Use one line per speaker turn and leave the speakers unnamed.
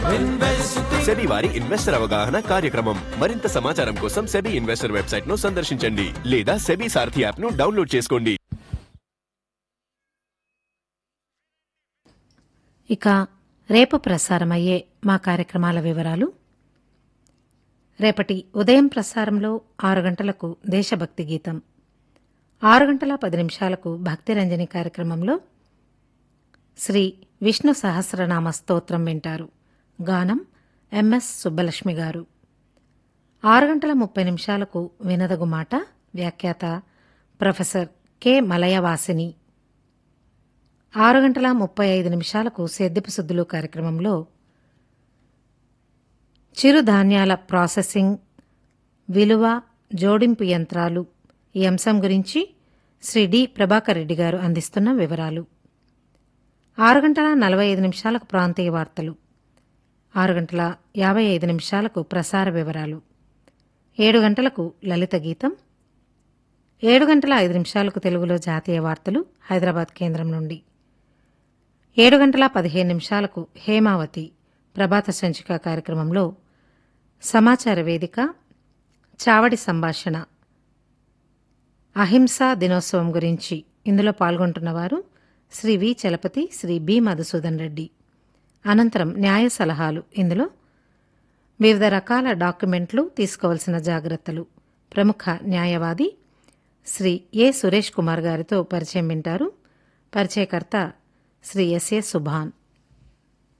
SEBI వారి investor అవగాహన కార్యక్రమం మరింత సమాచారం కోసం సెబీ ఇన్వెస్టర్ వెబ్సైట్ ను సందర్శించండి లేదా సెబీ సారథి యాప్ ను డౌన్లోడ్ చేసుకోండి
ఇక రేపు ప్రసారమయ్యే మా కార్యక్రమాల వివరాలు రేపటి ఉదయం ప్రసారంలో ఆరు గంటలకు దేశభక్తి గీతం ఆరు గంటల పది నిమిషాలకు భక్తిరంజని కార్యక్రమంలో శ్రీ విష్ణు సహస్రనామ స్తోత్రం వింటారు గానం ఎంఎస్ సుబ్బలక్ష్మి గారు ఆరు గంటల ముప్పై నిమిషాలకు వినదగు మాట వ్యాఖ్యాత ప్రొఫెసర్ కె మలయవాసిని ఆరు గంటల ముప్పై ఐదు నిమిషాలకు సేద్యపు సుద్దులు కార్యక్రమంలో చిరుధాన్యాల ప్రాసెసింగ్ విలువ జోడింపు యంత్రాలు ఈ అంశం గురించి శ్రీ డి ప్రభాకర్ రెడ్డి గారు అందిస్తున్న వివరాలు ఆరు గంటల నలభై ఐదు నిమిషాలకు ప్రాంతీయ వార్తలు ఆరు గంటల యాభై ఐదు నిమిషాలకు ప్రసార వివరాలు ఏడు గంటలకు లలిత గీతం ఏడు గంటల ఐదు నిమిషాలకు తెలుగులో జాతీయ వార్తలు హైదరాబాద్ కేంద్రం నుండి ఏడు గంటల పదిహేను నిమిషాలకు హేమావతి ప్రభాత సంచిక కార్యక్రమంలో సమాచార వేదిక చావడి సంభాషణ అహింసా దినోత్సవం గురించి ఇందులో పాల్గొంటున్నవారు శ్రీ వి చలపతి శ్రీ బి మధుసూదన్ రెడ్డి అనంతరం న్యాయ సలహాలు ఇందులో వివిధ రకాల డాక్యుమెంట్లు తీసుకోవలసిన జాగ్రత్తలు ప్రముఖ న్యాయవాది శ్రీ ఏ సురేష్ కుమార్ గారితో పరిచయం వింటారు పరిచయకర్త శ్రీ ఎస్ఏ సుభాన్